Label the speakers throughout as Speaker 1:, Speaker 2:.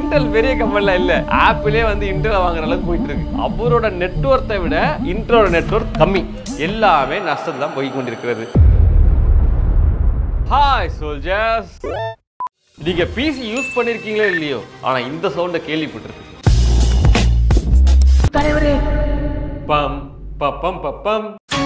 Speaker 1: Intel பெரிய கம்பெனில இல்ல ஆப்பிளே வந்து இன்டெல் வாங்குற அளவுக்கு போயிட்டு இருக்கு அவரோட நெட்ஒர்த்தை விட இன்டரோட நெட்ஒர்க் கம்மி எல்லாமே நஷ்டம் தான் போய் கொண்டிருக்கிறது ஹாய் சோல்ஜர்ஸ் நீங்க பிசி யூஸ் பண்ணிருக்கீங்களோ இல்லையோ ஆனா இந்த சவுண்ட கேள்விப்பட்டிருக்கீங்க பம் பப்பம் பப்பம்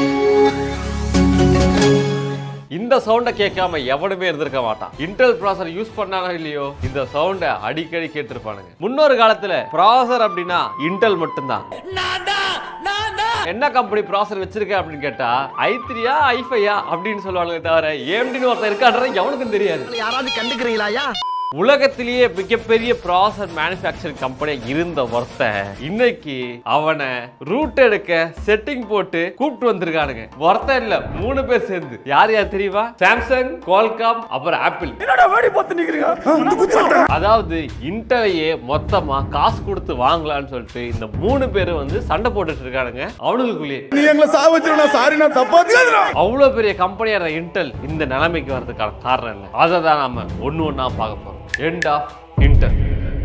Speaker 1: இந்த சவுண்டை கேட்காம எவனுமே இருந்திருக்க மாட்டான் இன்டெல் ப்ராசர் யூஸ் பண்ணானோ இல்லையோ இந்த சவுண்டை அடிக்கடி கேட்டிருப்பானுங்க முன்னொரு காலத்துல ப்ராசர் அப்படின்னா இன்டெல் மட்டும்தான் என்ன கம்பெனி ப்ராசர் வச்சிருக்க அப்படின்னு கேட்டா ஐ த்ரீயா ஐஃபையா அப்படின்னு சொல்லுவாங்க தவிர ஏம்டின்னு ஒருத்தன் இருக்கான்றது எவனுக்கும் தெரியாது
Speaker 2: யாராவது கண்டுக்கிறீங்களா
Speaker 1: உலகத்திலேயே மிகப்பெரிய ப்ராசர் மேனுஃபேக்சரிங் கம்பெனி இருந்த ஒருத்தன் இன்னைக்கு அவனை ரூட் எடுக்க செட்டிங் போட்டு கூப்பிட்டு வந்திருக்கானுங்க ஒருத்தன் இல்ல மூணு பேர் சேர்ந்து யார் யார் தெரியுமா சாம்சங் கோல்காம் அப்புறம் ஆப்பிள் அதாவது இன்டலையே மொத்தமா காசு கொடுத்து வாங்கலாம்னு சொல்லிட்டு இந்த மூணு பேரும் வந்து சண்டை போட்டுட்டு இருக்கானுங்க அவனுக்குள்ளேயே
Speaker 3: நீ எங்களை சாவச்சிருந்தா சாரி நான் தப்பா தெரியாதுடா
Speaker 1: அவ்வளவு பெரிய கம்பெனியான இன்டெல் இந்த நிலைமைக்கு வர்றதுக்கான காரணம் என்ன அதை தான் நாம ஒண்ணு ஒண்ணா பார்க்க போறோம் எண்ட் ஆஃப் இன்டெல்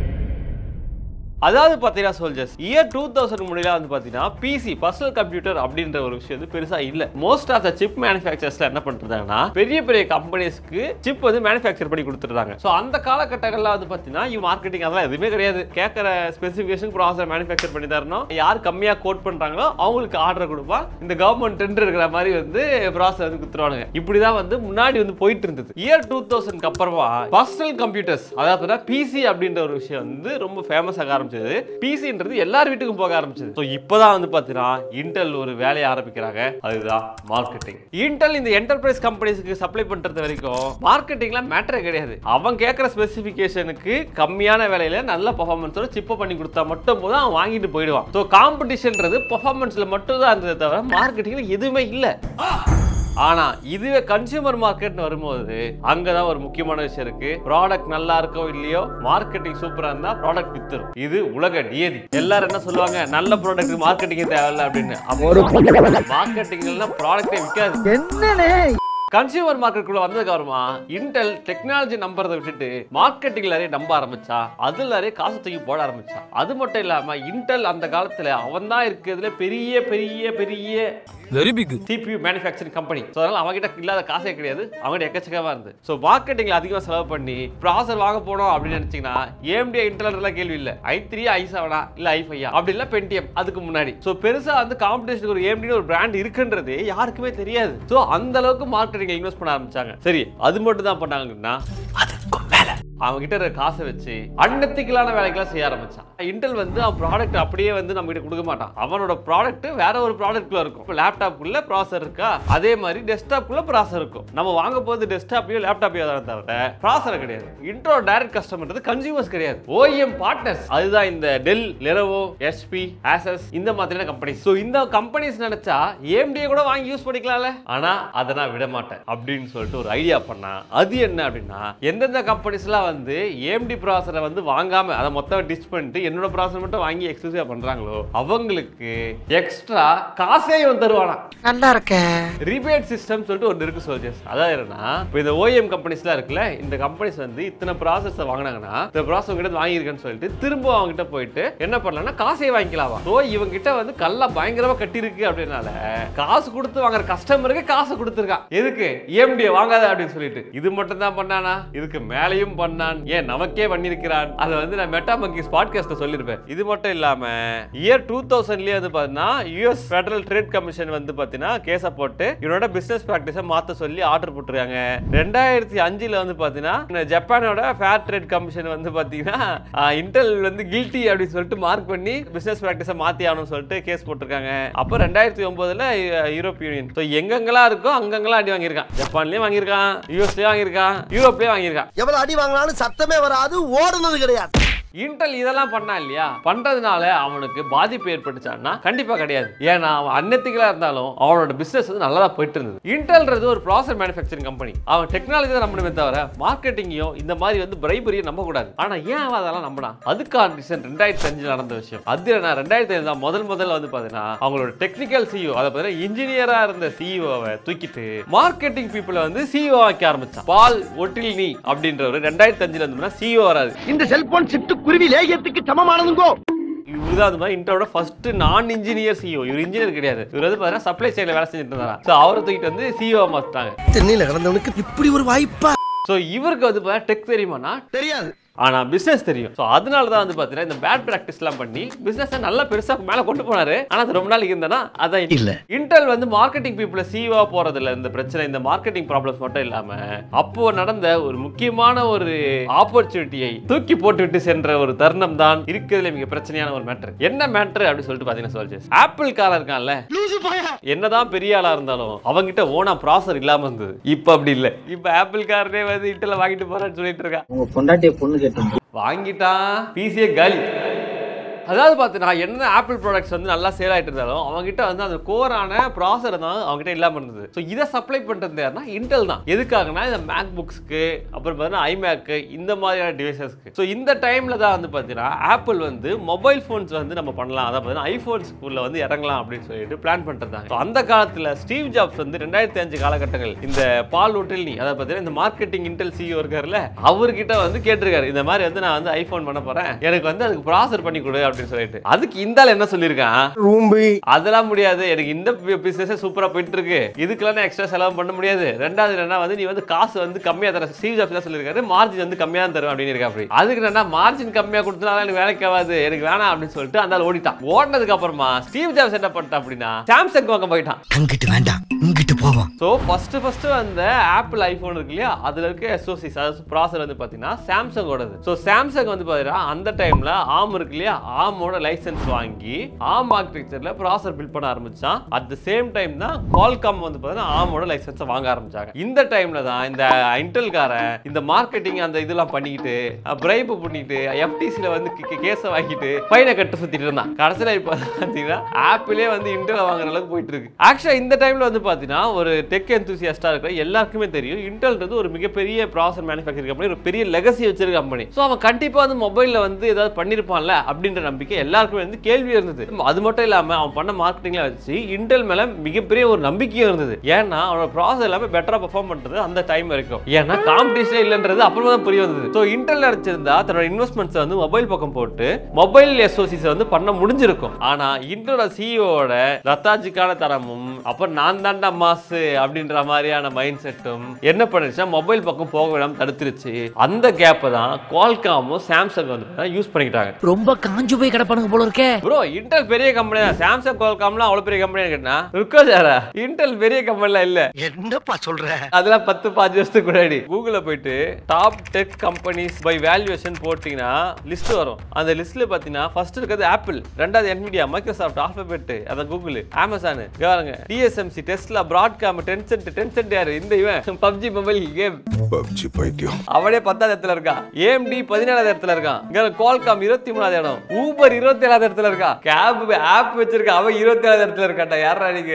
Speaker 1: அதாவது பார்த்தீங்கன்னா சோல்ஜர்ஸ் இயர் டூ தௌசண்ட் முடியல வந்து பார்த்தீங்கன்னா பிசி பர்சனல் கம்ப்யூட்டர் அப்படின்ற ஒரு விஷயம் வந்து பெருசா இல்ல மோஸ்ட் ஆஃப் த சிப் மேனுஃபேக்சர்ஸ்ல என்ன பண்றாங்கன்னா பெரிய பெரிய கம்பெனிஸ்க்கு சிப் வந்து மேனுஃபேக்சர் பண்ணி கொடுத்துருந்தாங்க ஸோ அந்த காலகட்டங்கள்ல வந்து பார்த்தீங்கன்னா இவங்க மார்க்கெட்டிங் அதெல்லாம் எதுவுமே கிடையாது கேட்குற ஸ்பெசிஃபிகேஷன் ப்ராசர் மேனுஃபேக்சர் பண்ணி தரணும் யார் கம்மியா கோட் பண்றாங்களோ அவங்களுக்கு ஆர்டர் கொடுப்பா இந்த கவர்மெண்ட் டெண்டர் இருக்கிற மாதிரி வந்து ப்ராசர் வந்து கொடுத்துருவானுங்க இப்படிதான் வந்து முன்னாடி வந்து போயிட்டு இருந்தது இயர் டூ தௌசண்ட்க்கு அப்புறமா பர்சனல் கம்ப்யூட்டர்ஸ் அதாவது பிசி அப்படின்ற ஒரு விஷயம் வந்து ரொம்ப ஃபேமஸ் ஆக ஆரம்பிச்சது பிசின்றது எல்லார் வீட்டுக்கும் போக ஆரம்பிச்சது ஸோ இப்போதான் வந்து பார்த்தீங்கன்னா இன்டெல் ஒரு வேலையை ஆரம்பிக்கிறாங்க அதுதான் மார்க்கெட்டிங் இன்டெல் இந்த என்டர்பிரைஸ் கம்பெனிஸ்க்கு சப்ளை பண்றது வரைக்கும் மார்க்கெட்டிங்ல மேட்டரே கிடையாது அவன் கேட்குற ஸ்பெசிஃபிகேஷனுக்கு கம்மியான விலையில நல்ல பர்ஃபார்மன்ஸோட சிப்பை பண்ணி கொடுத்தா மட்டும் போதும் அவன் வாங்கிட்டு போயிடுவான் ஸோ காம்படிஷன்ன்றது பர்ஃபார்மன்ஸ்ல மட்டும் தான் இருந்ததே தவிர மார்க்கெட்டிங்ல எதுவுமே இல்லை ஆனா இதுவே கன்சியூமர் மார்க்கெட்னு வரும்போது அங்கதான் ஒரு முக்கியமான விஷயம் இருக்கு ப்ராடக்ட் நல்லா இருக்கோ இல்லையோ மார்க்கெட்டிங் சூப்பரா இருந்தா ப்ராடக்ட் வித்துரும் இது உலக நியதி எல்லாரும் என்ன சொல்லுவாங்க நல்ல ப்ராடக்ட் மார்க்கெட்டிங் தேவையில்ல அப்படின்னு மார்க்கெட்டிங்ல ப்ராடக்டே விற்காது
Speaker 2: என்னனே
Speaker 1: கன்சியூமர் மார்க்கெட்டுக்குள்ள வந்ததுக்கு அப்புறமா இன்டெல் டெக்னாலஜி நம்புறதை விட்டுட்டு மார்க்கெட்டிங்ல நிறைய நம்ப ஆரம்பிச்சா அதுல நிறைய காசு தூக்கி போட ஆரம்பிச்சா அது மட்டும் இல்லாம இன்டெல் அந்த காலத்துல அவன் தான் இருக்கிறதுல பெரிய பெரிய பெரிய
Speaker 4: very big
Speaker 1: CPU manufacturing company so அதனால அவங்ககிட்ட இல்லாத காசே கிடையாது அவங்ககிட்ட எக்கச்சக்கமா இருந்து ஸோ மார்க்கெட்டிங்ல அதிகமாக செலவு பண்ணி ப்ராசர் வாங்க போனோம் அப்படின்னு நினைச்சீங்கன்னா ஏஎம்டி இன்டர்லாம் கேள்வி இல்லை ஐ த்ரீ ஐ செவனா இல்லை ஐ ஃபைவா அப்படி இல்லை பென்டிஎம் அதுக்கு முன்னாடி ஸோ பெருசா வந்து காம்படிஷனுக்கு ஒரு ஏஎம்டி ஒரு பிராண்ட் இருக்குன்றது யாருக்குமே தெரியாது ஸோ அந்த அளவுக்கு மார்க்கெட்டிங் இன்வெஸ்ட் பண்ண ஆரம்பிச்சாங்க சரி அது மட்டும் தான் பண்ணாங்கன்னா அவங்க கிட்ட இருக்க காசை வச்சு அன்னத்திக்கலான வேலைக்கெல்லாம் செய்ய ஆரம்பிச்சான் இன்டெல் வந்து அவன் ப்ராடக்ட் அப்படியே வந்து நம்ம கிட்ட கொடுக்க மாட்டான் அவனோட ப்ராடக்ட் வேற ஒரு ப்ராடக்ட்ல இருக்கும் இப்போ லேப்டாப்குள்ள ப்ராசர் இருக்கா அதே மாதிரி டெஸ்க்டாப்குள்ள ப்ராசர் இருக்கும் நம்ம வாங்க போகிறது டெஸ்க்டாப்பையோ லேப்டாப்பையோ தான் தவிர ப்ராசர் கிடையாது இன்ட்ரோ டைரக்ட் கஸ்டமர்ன்றது கன்சியூமர்ஸ் கிடையாது ஓஎம் பார்ட்னர்ஸ் அதுதான் இந்த டெல் லெனோவோ எஸ்பி ஆசஸ் இந்த மாதிரியான கம்பெனிஸ் ஸோ இந்த கம்பெனிஸ் நினைச்சா ஏஎம்டியை கூட வாங்கி யூஸ் பண்ணிக்கலாம்ல ஆனா அதை நான் விட மாட்டேன் அப்படின்னு சொல்லிட்டு ஒரு ஐடியா பண்ணா அது என்ன அப்படின்னா எந்தெந்த கம்பெனிஸ்லாம் வந்து ஏஎம்டி ப்ராசரை வந்து வாங்காம அதை மொத்தம் டிச் பண்ணிட்டு என்னோட ப்ராசர் மட்டும் வாங்கி எக்ஸ்க்ளூசிவா பண்றாங்களோ அவங்களுக்கு எக்ஸ்ட்ரா காசே இவன் தருவானா
Speaker 2: நல்லா இருக்க
Speaker 1: ரிபேட் சிஸ்டம் சொல்லிட்டு ஒன்று இருக்கு சோல்ஜர்ஸ் அதாவது என்னன்னா இப்போ இந்த ஓஎம் கம்பெனிஸ்லாம் இருக்குல்ல இந்த கம்பெனிஸ் வந்து இத்தனை ப்ராசஸ் வாங்கினாங்கன்னா இந்த ப்ராசஸ் கிட்ட வாங்கியிருக்கேன்னு சொல்லிட்டு திரும்ப அவங்க கிட்ட போயிட்டு என்ன பண்ணலாம்னா காசே வாங்கிக்கலாமா ஸோ இவங்க கிட்ட வந்து கல்லா பயங்கரமா கட்டியிருக்கு அப்படின்னால காசு கொடுத்து வாங்குற கஸ்டமருக்கு காசு கொடுத்துருக்கான் எதுக்கு ஏஎம்டியை வாங்காத அப்படின்னு சொல்லிட்டு இது மட்டும் தான் பண்ணானா இதுக்கு மேலேயும் பண்ணான் ஏன் நமக்கே பண்ணியிருக்கிறான் அதை வந்து நான் மெட்டா மங்கிஸ் பாட்காஸ்ட்ல சொல்லியிருப்பேன் இது மட்டும் இல்லாம இயர் டூ தௌசண்ட்லயே வந்து பார்த்தீங்கன்னா யூஎஸ் ஃபெடரல் ட்ரேட் கமிஷன் வந்து பார்த்தீங்கன்னா கேஸை போட்டு இவனோட பிசினஸ் ப்ராக்டிஸை மாற்ற சொல்லி ஆர்டர் போட்டிருக்காங்க ரெண்டாயிரத்தி அஞ்சுல வந்து பார்த்தீங்கன்னா இந்த ஜப்பானோட ஃபேர் ட்ரேட் கமிஷன் வந்து பார்த்தீங்கன்னா இன்டெல் வந்து கில்ட்டி அப்படின்னு சொல்லிட்டு மார்க் பண்ணி பிசினஸ் ப்ராக்டிஸை மாற்றி ஆகணும்னு சொல்லிட்டு கேஸ் போட்டிருக்காங்க அப்போ ரெண்டாயிரத்தி ஒன்பதுல யூரோப் யூனியன் ஸோ எங்கெங்கெல்லாம் இருக்கோ அங்கங்கெல்லாம் அடி வாங்கியிருக்கான் ஜப்பான்லயும் வாங்கியிருக்கான் யூஎஸ்லயும் வாங்கியிருக்கான் யூரோப்லயும் வாங்கியிருக்கான்
Speaker 2: எவ்வளவு அடி வாங்கினாலும் சத்தமே வராது ஓடுனது கிடையாது
Speaker 1: இன்டெல் இதெல்லாம் பண்ணா இல்லையா பண்றதுனால அவனுக்கு பாதிப்பு ஏற்பட்டுச்சான்னா கண்டிப்பா கிடையாது ஏன்னா அவன் அன்னத்திகளா இருந்தாலும் அவனோட பிசினஸ் வந்து நல்லா போயிட்டு இருந்தது இன்டெல்ன்றது ஒரு ப்ராசஸ் மேனுஃபேக்சரிங் கம்பெனி அவன் டெக்னாலஜி தான் நம்பணுமே தவிர மார்க்கெட்டிங்கையும் இந்த மாதிரி வந்து பிரைபரியும் நம்ப கூடாது ஆனா ஏன் அவன் அதெல்லாம் நம்பினான் அதுக்கான ரீசன் ரெண்டாயிரத்தி அஞ்சுல நடந்த விஷயம் அது என்ன ரெண்டாயிரத்தி அஞ்சு தான் முதல் முதல்ல வந்து பாத்தீங்கன்னா அவங்களோட டெக்னிக்கல் சிஇஓ அதை பார்த்தீங்கன்னா இன்ஜினியரா இருந்த சிஇஓவை தூக்கிட்டு மார்க்கெட்டிங் பீப்புளை வந்து சிஇஓ ஆக்க ஆரம்பிச்சான் பால் ஒட்டில் நீ அப்படின்றவர் ரெண்டாயிரத்தி அஞ்சுல வந்து சிஇஓ வராது
Speaker 2: இந்த செல்போன் சிட்டு குருவி லேகியத்துக்கு சமமானதுங்கோ
Speaker 1: இவர் தான் அந்த மாதிரி இன்டரோட ஃபர்ஸ்ட் நான் இன்ஜினியர் சிஓ இவர் இன்ஜினியர் கிடையாது இவர் வந்து பார்த்தீங்கன்னா சப்ளை சைடில் வேலை செஞ்சுட்டு இருந்தாரா ஸோ அவரை தூக்கிட்டு வந்து சிஓ மாற்றிட்டாங்க
Speaker 2: தென்னையில கிடந்தவனுக்கு இப்படி ஒரு வாய்ப்பா
Speaker 1: ஸோ இவருக்கு வந்து பார்த்தா டெக் தெரியுமானா
Speaker 2: தெரியாது
Speaker 1: ஆனா பிசினஸ் தெரியும் ஸோ அதனால தான் வந்து பார்த்தீங்கன்னா இந்த பேட் ப்ராக்டிஸ்லாம் பண்ணி பிசினஸ் நல்லா பெருசா மேல கொண்டு போனாரு ஆனா அது ரொம்ப நாளைக்கு இருந்தனா அதான்
Speaker 2: இல்ல.
Speaker 1: இன்டெல் வந்து மார்க்கெட்டிங் பீப்புள சீவா போறதுல இந்த பிரச்சனை இந்த மார்க்கெட்டிங் ப்ராப்ளம்ஸ் மட்டும் இல்லாம அப்போ நடந்த ஒரு முக்கியமான ஒரு ஆப்பர்ச்சுனிட்டியை தூக்கி போட்டுவிட்டு சென்ற ஒரு தருணம் தான் இருக்கிறதுல மிக பிரச்சனையான ஒரு மேட்டர் என்ன மேட்டர் அப்படின்னு சொல்லிட்டு பாத்தீங்கன்னா சொல்லிச்சு ஆப்பிள் காரன் இருக்கான்ல என்னதான் பெரிய ஆளா இருந்தாலும் அவங்கிட்ட ஓனா ப்ராசர் இல்லாம இருந்தது இப்ப அப்படி இல்ல இப்ப ஆப்பிள் காரனே வந்து இன்டெல் வாங்கிட்டு போறான்னு சொல்லிட்டு இருக்கான்
Speaker 4: உங்க பொண்டாட்டிய பொண்ணு கேட்டு
Speaker 1: வாங்கிட்டான் பிசிஏ காலி அதாவது பார்த்தீங்கன்னா என்ன ஆப்பிள் ப்ராடக்ட்ஸ் வந்து நல்லா சேல் ஆகிட்டு இருந்தாலும் அவங்ககிட்ட வந்து அந்த கோரான ப்ராசர் தான் அவங்ககிட்ட இல்லாமல் இருந்தது ஸோ இதை சப்ளை பண்ணுறது யாருன்னா இன்டெல் தான் எதுக்காகனா இந்த மேக் புக்ஸ்க்கு அப்புறம் பார்த்தீங்கன்னா ஐமேக்கு இந்த மாதிரியான டிவைசஸ்க்கு ஸோ இந்த டைமில் தான் வந்து பார்த்தீங்கன்னா ஆப்பிள் வந்து மொபைல் ஃபோன்ஸ் வந்து நம்ம பண்ணலாம் அதாவது பார்த்தீங்கன்னா ஐஃபோன்ஸ்குள்ள வந்து இறங்கலாம் அப்படின்னு சொல்லிட்டு பிளான் பண்ணிருந்தாங்க ஸோ அந்த காலத்தில் ஸ்டீவ் ஜாப்ஸ் வந்து ரெண்டாயிரத்தி அஞ்சு காலகட்டங்கள் இந்த பால் ஹோட்டல் நீ அதை பார்த்தீங்கன்னா இந்த மார்க்கெட்டிங் இன்டெல் சிஇஓ இருக்காருல்ல அவர்கிட்ட வந்து கேட்டிருக்காரு இந்த மாதிரி வந்து நான் வந்து ஐஃபோன் பண்ண போறேன் எனக்கு வந்து அதுக்கு ப்ராசர் பண்ணி கொடு அப்படின்னு சொல்லிட்டு அதுக்கு இந்த ஆள் என்ன சொல்லியிருக்கான்
Speaker 3: ரூம்பு
Speaker 1: அதெல்லாம் முடியாது எனக்கு இந்த பிசினஸ் சூப்பரா போயிட்டு இருக்கு இதுக்கெல்லாம் நான் எக்ஸ்ட்ரா செலவு பண்ண முடியாது ரெண்டாவது என்னன்னா வந்து நீ வந்து காசு வந்து கம்மியா தர ஸ்டீவ் ஜாப்ஸ் தான் சொல்லியிருக்காரு மார்ஜின் வந்து கம்மியா தான் தரும் அப்படின்னு இருக்கா அப்படி அதுக்கு என்னன்னா மார்ஜின் கம்மியா கொடுத்தனால எனக்கு வேலைக்கு ஆகாது எனக்கு வேணாம் அப்படின்னு சொல்லிட்டு அந்த ஆள் ஓடிட்டான் ஓடினதுக்கு அப்புறமா ஸ்டீவ் ஜாப்ஸ் என்ன பண்ணிட்டான் அப்படின்னா சாம்சங் வாங்க போயிட்டான்
Speaker 2: அங்கிட்டு வேண்டாம் இங்கிட்டு போவோம்
Speaker 1: ஸோ ஃபர்ஸ்ட் ஃபர்ஸ்ட் அந்த ஆப்பிள் ஐஃபோன் இருக்கு இல்லையா அதுல இருக்க எஸ்ஓசி அதாவது ப்ராசர் வந்து பார்த்தீங்கன்னா சாம்சங்கோடது ஸோ சாம்சங் வந்து பார்த்தீங்கன்னா அந்த டைம்ல ஆம் இருக்கு இல்லையா ஆமோட லைசென்ஸ் வாங்கி ஆம் ஆர்கிடெக்சர்ல ப்ராசர் பில்ட் பண்ண ஆரம்பிச்சான் அட் த சேம் டைம் தான் கால்காம் வந்து பார்த்தீங்கன்னா ஆமோட லைசென்ஸை வாங்க ஆரம்பிச்சாங்க இந்த டைம்ல தான் இந்த இன்டெல்காரன் இந்த மார்க்கெட்டிங் அந்த இதெல்லாம் பண்ணிக்கிட்டு பிரைப் பண்ணிட்டு எஃப்டிசியில் வந்து கேஸை வாங்கிட்டு ஃபைனை கட்டு சுத்திட்டு இருந்தான் கடைசியில் இப்போ பார்த்தீங்கன்னா ஆப்பிளே வந்து இன்டெல் வாங்குற அளவுக்கு போயிட்டு இருக்கு ஆக்சுவலாக இந்த டைம்ல வந்து பார்த்தீங்கன்னா ஒரு டெக் எந்தூசியஸ்டாக இருக்கிற எல்லாருக்குமே தெரியும் இன்டெல்ன்றது ஒரு மிகப்பெரிய ப்ராசர் மேனுஃபேக்சரிங் கம்பெனி ஒரு பெரிய லெகசி வச்சிருக்க கம்பெனி ஸோ அவன் கண்டிப்பாக வந்து மொபைலில் வந்து ஏதாவது பண்ணியிருப்பான்ல அப்படின்ற நம்பிக்கை எல்லாருக்குமே வந்து கேள்வி இருந்தது அது மட்டும் இல்லாமல் அவன் பண்ண மார்க்கெட்டிங்ல வச்சு இன்டெல் மேலே மிகப்பெரிய ஒரு நம்பிக்கையும் இருந்தது ஏன்னா அவனோட ப்ராசஸ் எல்லாமே பெட்டராக பெர்ஃபார்ம் பண்ணுறது அந்த டைம் வரைக்கும் ஏன்னா காம்படிஷன் இல்லைன்றது அப்புறமா தான் புரிய வந்தது ஸோ இன்டெல் நினைச்சிருந்தா தன்னோட இன்வெஸ்ட்மெண்ட்ஸை வந்து மொபைல் பக்கம் போட்டு மொபைல் எஸ்ஓசிஸை வந்து பண்ண முடிஞ்சிருக்கும் ஆனா இன்டோட சிஇஓட ரத்தாஜிக்கான தரமும் அப்புறம் நான் தாண்டா மாசு அப்படின்ற மாதிரியான மைண்ட் செட்டும் என்ன பண்ணுச்சுன்னா மொபைல் பக்கம் போக விடாம தடுத்துருச்சு அந்த கேப்பை தான் குவால்காமும் சாம்சங் வந்து யூஸ் பண்ணிக்கிட்டாங்க
Speaker 5: ரொம்ப காஞ்சு போய் கிடப்பானுங்க போல இருக்கே
Speaker 1: ப்ரோ இன்டெல் பெரிய கம்பெனி தான் சாம்சங் குவால்காம்லாம் அவ்வளவு பெரிய கம்பெனி கேட்டா இருக்கோ சாரா இன்டெல் பெரிய கம்பெனிலாம் இல்ல
Speaker 2: என்னப்பா சொல்ற
Speaker 1: அதெல்லாம் பத்து பாஞ்சு வருஷத்துக்கு முன்னாடி கூகுளில் போயிட்டு top tech companies by valuation போட்டிங்கன்னா லிஸ்ட் வரும் அந்த லிஸ்ட்ல பார்த்தீங்கன்னா ஃபர்ஸ்ட் இருக்கிறது ஆப்பிள் ரெண்டாவது என்விடியா மைக்ரோசாஃப்ட் ஆல்பபெட் அதான் கூகுள் அமேசான் பாருங்க TSMC Tesla Broadcom Tencent Tencent யாரு இந்த இவன் பப்ஜி மொபைல் கேம்
Speaker 3: பப்ஜி பைத்தியம்
Speaker 1: அவனே பத்தாவது இடத்துல இருக்கான் ஏஎம்டி பதினேழாவது இடத்துல இருக்கான் இங்க குவால்காம் இருபத்தி மூணாவது இடம் ஊபர் இருபத்தி ஏழாவது இடத்துல இருக்கான் கேப் ஆப் வச்சிருக்கான் அவன் இருபத்தி ஏழாவது இடத்துல இருக்கான்டா யாரா நீங்க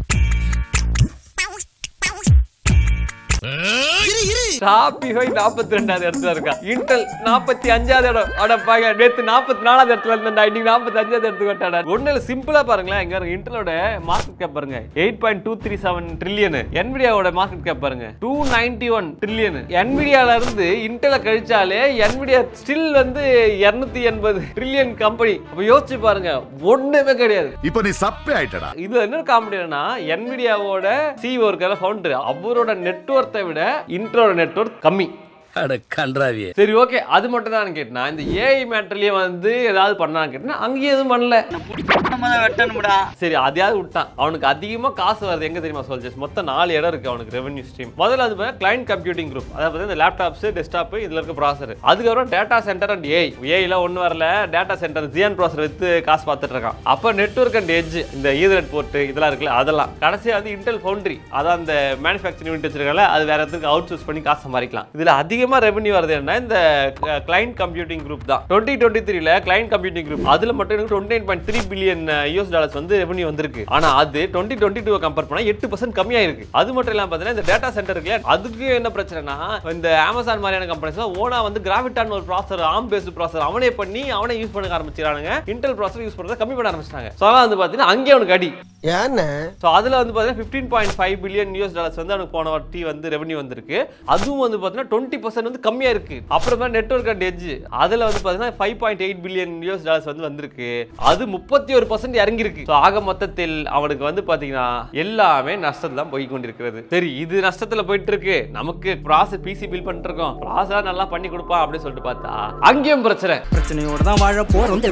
Speaker 1: ஷாப்பிஃபை நாற்பத்தி ரெண்டாவது இடத்துல இருக்கா இன்டெல் நாற்பத்தி அஞ்சாவது இடம் அட பாங்க நேத்து நாற்பத்தி நாலாவது இடத்துல இருந்தா இன்னைக்கு நாற்பத்தி அஞ்சாவது இடத்துக்கு வட்டாடா ஒண்ணுல சிம்பிளா பாருங்களேன் இங்க பாருங்க இன்டெலோட மார்க்கெட் கேப் பாருங்க eight point two three seven trillion என்விடியாவோட மார்க்கெட் கேப் பாருங்க டூ நைன்டி ஒன் ட்ரில்லியன் என்விடியால இருந்து இன்டெல கழிச்சாலே என்விடியா ஸ்டில் வந்து இருநூத்தி எண்பது ட்ரில்லியன் கம்பெனி அப்ப யோசிச்சு பாருங்க ஒண்ணுமே கிடையாது
Speaker 6: இப்ப நீ சப்பே ஆயிட்டடா
Speaker 1: இது என்ன காமெடி என்னன்னா என்விடியாவோட சிஓ இருக்கால ஃபவுண்டர் அவரோட நெட்ஒர்த்தை விட இன்ட்ரோட நெட்ஒர்க் கம்மி
Speaker 5: அட கன்றாவியே
Speaker 1: சரி ஓகே அது மட்டும் தான் கேட்டேன் இந்த ஏஐ மேட்டர்லயே வந்து ஏதாவது பண்ணான்னு கேட்டேன் அங்கேயும் எதுவும் பண்ணல சரி அதையாவது விட்டான் அவனுக்கு அதிகமா காசு வருது எங்க தெரியுமா சொல்ஜஸ் மொத்தம் நாலு இடம் இருக்கு அவனுக்கு ரெவன்யூ ஸ்ட்ரீம் முதல்ல அது கிளைண்ட் கம்ப்யூட்டிங் குரூப் அதாவது இந்த லேப்டாப்ஸ் டெஸ்க்டாப் இதுல இருக்க ப்ராசர் அதுக்கப்புறம் டேட்டா சென்டர் அண்ட் ஏஐ ஏஐல ஒன்றும் வரல டேட்டா சென்டர் ஜியன் ப்ராசர் வித்து காசு பார்த்துட்டு இருக்கான் அப்போ நெட்ஒர்க் அண்ட் எட்ஜ் இந்த ஈதர்நெட் போர்ட் இதெல்லாம் இருக்குல்ல அதெல்லாம் கடைசியா வந்து இன்டெல் ஃபவுண்டரி அதான் அந்த மேனுஃபேக்சரிங் யூனிட் வச்சிருக்கல அது வேற இடத்துக்கு அவுட் சோர்ஸ் பண்ணி காசு சம்பாதிக்கலாம் இதுல அதிகமா ரெவன்யூ வருது என்ன இந்த கிளைண்ட் கம்ப்யூட்டிங் குரூப் தான் டுவெண்ட்டி டுவெண்ட்டி த்ரீல கிளைண்ட் கம்ப்யூட்டிங் குரூப் அதுல மட்டும் எனக்கு twenty nine point three billion US dollars வந்து ரெவன்யூ வந்திருக்கு ஆனா அது டுவெண்ட்டி டுவெண்ட்டி டூ கம்பேர் பண்ணா எட்டு பர்சன்ட் கம்மியா இருக்கு அது மட்டும் இல்லாம பார்த்தீங்கன்னா இந்த டேட்டா சென்டர் இருக்குல்ல அதுக்கு என்ன பிரச்சனைனா இந்த அமேசான் மாதிரியான கம்பெனிஸ் ஓனா வந்து கிராவிட்டான் ஒரு ப்ராசர் ஆம் பேஸ்டு ப்ராசர் அவனே பண்ணி அவனே யூஸ் பண்ண ஆரம்பிச்சிடானுங்க இன்டெல் ப்ராசர் யூஸ் பண்றதை கம்மி பண்ண ஆரம்பிச்சிட்டாங்க ஸோ அதான் வந்து பார்த்தீங்கன்னா அங்கே அவனுக்கு அடி
Speaker 2: ஏன்னு
Speaker 1: ஸோ அதில் வந்து பார்த்தீங்கன்னா fifteen point five billion US dollars வந்து அவனுக்கு போன வாட்டி வந்து ரெவன்யூ வந்திருக்கு அதுவும் வந்து பார்த்தீங்கன்னா டுவெண்ட்டி பர்சன்ட் வந்து கம்மியா இருக்கு அப்புறமா நெட்ஒர்க் அண்ட் எட்ஜ் அதுல வந்து பாத்தீங்கன்னா five point eight billion US dollars வந்து வந்திருக்கு அது முப்பத்தி ஒரு பர்சன்ட் இறங்கி இருக்கு So, ஆக மொத்தத்தில் அவனுக்கு வந்து பாத்தீங்கன்னா எல்லாமே நஷ்டத்துல தான் போய் கொண்டிருக்கிறது சரி இது நஷ்டத்துல போயிட்டு இருக்கு நமக்கு ப்ராசஸ் பிசி பில் பண்ணிட்டு இருக்கோம் ப்ராசஸ் நல்லா பண்ணி கொடுப்பான் அப்படின்னு சொல்லிட்டு பார்த்தா அங்கேயும் பிரச்சனை
Speaker 4: பிரச்சனையோட தான் வாழ போறோம்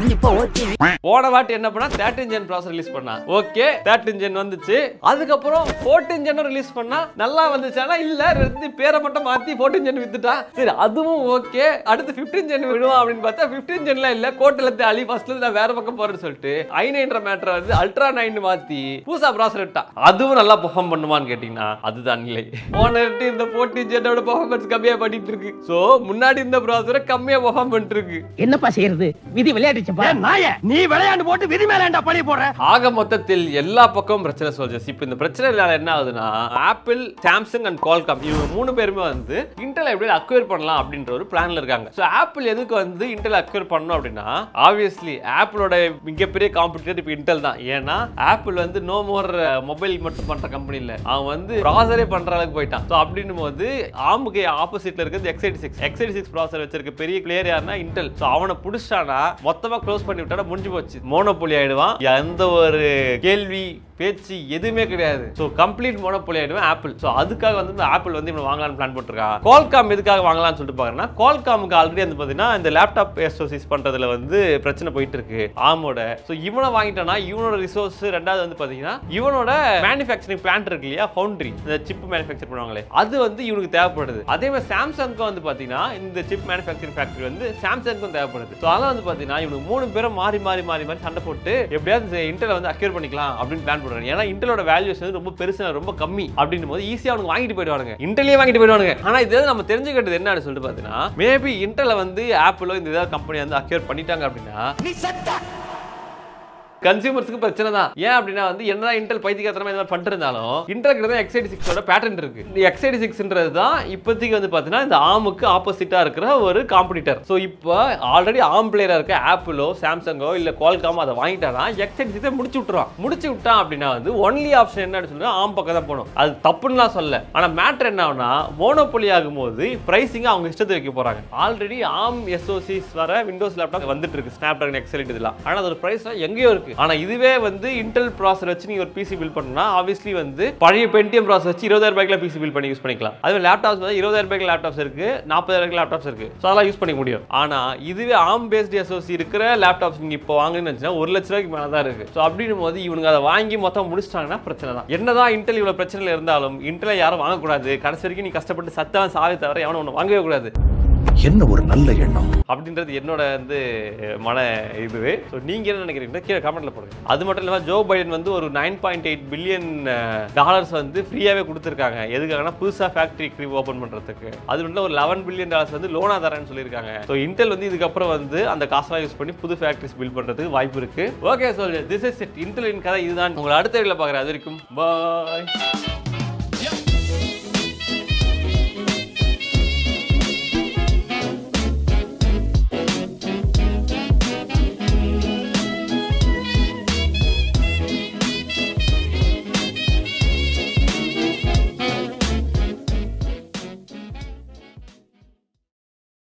Speaker 1: போன வாட்டி என்ன பண்ணா தேர்ட்டின் ஜென் ப்ராசர் ரிலீஸ் பண்ணா ஓகே தேர்ட்டின் ஜென் வந்துச்சு அதுக்கப்புறம் ஃபோர்டீன் ஜென் ரிலீஸ் பண்ணா நல்லா வந்துச்சானா இல்ல ரெண்டு பேரை மட்டும் மாத்தி ஃபோர்டீன் ஜென் வித்துட்டா சரி அதுவும் ஓகே அடுத்து ஃபிஃப்டீன் ஜென் விடுவான் அப்படின்னு பார்த்தா ஃபிஃப்டீன் ஜென்ல இல்ல கோட்டில அழி ஃபர்ஸ்ட்ல நான் வேற பக்கம் போறேன்னு சொல்லிட்டு ஐ நைன்ற மேட்டர் வந்து அல்ட்ரா நைன் மாத்தி புதுசா ப்ராசர் விட்டா அதுவும் நல்லா பெர்ஃபார்ம் பண்ணுவான்னு கேட்டீங்கன்னா அதுதான் இல்லை போன வாட்டி இந்த ஃபோர்டீன் ஜென்னோட பெர்ஃபார்மன்ஸ் கம்மியா பண்ணிட்டு இருக்கு சோ முன்னாடி இந்த ப்ராசரை கம்மியா பெர்ஃபார்ம் பண்ணிட்டு இருக்கு
Speaker 4: என்னப்பா செய்யறது விதி விளையாடுச்சுப்பா
Speaker 2: நாய நீ விளையாண்டு போட்டு விதி மேல ஏன்டா பழி போடுற
Speaker 1: ஆக மொத்தத்தில் எல்லா பக்கமும் பிரச்சனை சோல்ஜர்ஸ் இப்போ இந்த பிரச்சனைனால என்ன ஆகுதுன்னா ஆப்பிள் சாம்சங் அண்ட் கால்காம் இவங்க மூணு பேருமே வந்து இன்டெல் எப்படி அக்வயர் பண்ணலாம் அப்படின்ற ஒரு பிளான்ல இருக்காங்க ஸோ ஆப்பிள் எதுக்கு வந்து இன்டெல் அக்வயர் பண்ணணும் அப்படின்னா ஆப்வியஸ்லி ஆப்பிளோட மிகப்பெரிய காம்படிட்டர் இப்போ இன்டெல் தான் ஏன்னா ஆப்பிள் வந்து நோ மோர் மொபைல் மட்டும் பண்ற கம்பெனி இல்ல அவன் வந்து ப்ராசரே பண்ற அளவுக்கு போயிட்டான் ஸோ அப்படின்னும் போது ஆமுக்கு ஆப்போசிட்ல இருக்கிறது எக்ஸைடி சிக்ஸ் எக்ஸைடி சிக்ஸ் ப்ராசர் வச்சிருக்க பெரிய பிளேயர் யாருன்னா இன்டெல் ஸோ அவனை பிடிச்சானா மொத்தமா க்ளோஸ் பண்ணி விட்டா முடிஞ்சு போச்சு மோனோபோலி ஆயிடுவான் எந்த ஒரு கேள்வி பேச்சு எதுவுமே கிடையாது ஸோ கம்ப்ளீட் மோனோபோலி ஆயிடுவேன் ஆப்பிள் ஸோ அதுக்காக வந்து இந்த ஆப்பிள் வந்து இவன் வாங்கலாம்னு பிளான் போட்டிருக்கான் கால்காம் எதுக்காக வாங்கலாம்னு சொல்லிட்டு பாக்குறேன்னா கால்காமுக்கு ஆல்ரெடி வந்து பார்த்தீங்கன்னா இந்த லேப்டாப் எஸ்ஓசிஸ் பண்றதுல வந்து பிரச்சனை போயிட்டு இருக்கு ஆமோட ஸோ இவனை வாங்கிட்டானா இவனோட ரிசோர்ஸ் ரெண்டாவது வந்து பார்த்தீங்கன்னா இவனோட மேனுஃபேக்சரிங் பிளான்ட் இருக்கு இல்லையா ஃபவுண்டரி இந்த சிப் மேனுஃபேக்சர் பண்ணுவாங்களே அது வந்து இவனுக்கு தேவைப்படுது அதே மாதிரி சாம்சங்க்கும் வந்து பார்த்தீங்கன்னா இந்த சிப் மேனுஃபேக்சரிங் ஃபேக்டரி வந்து சாம்சங்க்கும் தேவைப்படுது ஸோ அதெல்லாம் வந்து பார்த்தீங்கன்னா இவனுக்கு மூணு பேரும் மாறி மாறி மாறி மாறி சண்டை போட்டு எப்படியாவது இன்டெல் வந்து அக்யூர் பண்ணிக்கலாம் அப்படின்னு பிளான் பண்றாங்க ஏன்னா இன்டெலோட வேல்யூஸ் வந்து ரொம்ப பெருசு ரொம்ப கம்மி அப்படின்னும் போது ஈஸியாக அவனுக்கு வாங்கிட்டு போயிடுவானுங்க இன்டெல்லே வாங்கிட்டு போயிடுவானுங்க ஆனா இது நம்ம தெரிஞ்சுக்கிட்டது என்னன்னு சொல்லிட்டு பார்த்தீங்கன்னா மேபி இன்டெல வந்து ஆப்பிளோ இந்த ஏதாவது கம்பெனி வந்து அக்யூர் பண்ணிட்டாங்க அப்படின்னா கன்சியூமர்ஸ்க்கு பிரச்சனை தான் ஏன் அப்படின்னா வந்து என்னதான் இன்டெல் பைத்தியக்காரத்தனமா இந்த மாதிரி பண்ணிருந்தாலும் இன்டெல் கிட்ட தான் எக்ஸைடி சிக்ஸோட பேட்டர்ன் இருக்கு இந்த எக்ஸைடி சிக்ஸ்ன்றது தான் இப்போதைக்கு வந்து பார்த்தீங்கன்னா இந்த ஆமுக்கு ஆப்போசிட்டா இருக்கிற ஒரு காம்படிட்டர் ஸோ இப்போ ஆல்ரெடி ஆம் பிளேயரா இருக்க ஆப்பிளோ சாம்சங்கோ இல்ல குவால்காமோ அதை வாங்கிட்டானா எக்ஸைடி சிக்ஸை முடிச்சு விட்டுருவான் முடிச்சு விட்டான் அப்படின்னா வந்து ஒன்லி ஆப்ஷன் என்னன்னு சொல்லுங்க ஆம் பக்கம் தான் போகணும் அது தப்புன்னுலாம் சொல்ல ஆனா மேட்டர் என்ன ஆகுனா மோனோபொலி ஆகும்போது பிரைசிங் அவங்க இஷ்டத்தை வைக்க போறாங்க ஆல்ரெடி ஆம் எஸ்ஓசிஸ் வர விண்டோஸ் லேப்டாப் வந்துட்டு இருக்கு ஸ்னாப் டிராகன் எக்ஸலென்ட் இதெல்லாம் ஆனா அதோட பிரைஸ் எங்கேயோ இருக்கு ஆனா இதுவே வந்து இன்டெல் ப்ராசர் வச்சு நீங்க ஒரு பிசி பில் பண்ணா ஆப்வியஸ்லி வந்து பழைய பென்டிஎம் ப்ராசர் வச்சு இருபதாயிரம் ரூபாய்க்குல பிசி பில் பண்ணி யூஸ் பண்ணிக்கலாம் அதுவே லேப்டாப்ஸ் வந்து இருபதாயிரம் ரூபாய்க்கு லேப்டாப்ஸ் இருக்கு நாற்பதாயிரம் ரூபாய்க்கு லேப்டாப்ஸ் இருக்கு ஸோ அதெல்லாம் யூஸ் பண்ணிக்க முடியும் ஆனா இதுவே ஆம் பேஸ்ட் எஸ்ஓசி இருக்கிற லேப்டாப்ஸ் நீங்க இப்போ வாங்குன்னு வச்சுன்னா ஒரு லட்ச ரூபாய்க்கு மேல தான் இருக்கு ஸோ அப்படின்னும் போது இவனுங்க அதை வாங்கி மொத்தம் முடிச்சிட்டாங்கன்னா பிரச்சனை தான் என்னதான் இன்டெல் இவ்வளவு பிரச்சனையில் இருந்தாலும் இன்டெல் யாரும் வாங்கக்கூடாது கடைசி வரைக்கும் நீ கஷ்டப்பட்டு சத்தம் சாவி தவிர எவனும் ஒன்று வாங்கவே கூடாது
Speaker 3: என்ன ஒரு நல்ல எண்ணம்
Speaker 1: அப்படின்றது என்னோட வந்து மன இதுவே ஸோ நீங்க என்ன நினைக்கிறீங்க கீழே கமெண்ட்ல போடுங்க அது மட்டும் இல்லாமல் ஜோ பைடன் வந்து ஒரு nine point eight billion dollars வந்து ஃப்ரீயாவே கொடுத்துருக்காங்க எதுக்காகனா புதுசா ஃபேக்டரி ஓப்பன் பண்றதுக்கு அது மட்டும் ஒரு லெவன் பில்லியன் டாலர்ஸ் வந்து லோனா தரேன்னு சொல்லியிருக்காங்க ஸோ இன்டெல் வந்து இதுக்கப்புறம் வந்து அந்த காசெல்லாம் யூஸ் பண்ணி புது ஃபேக்டரிஸ் பில்ட் பண்றதுக்கு வாய்ப்பு இருக்கு okay so this is it இன்டெலின் கதை இதுதான் உங்களை அடுத்த வீடியோல பார்க்குறேன் அது வரைக்கும் பாய்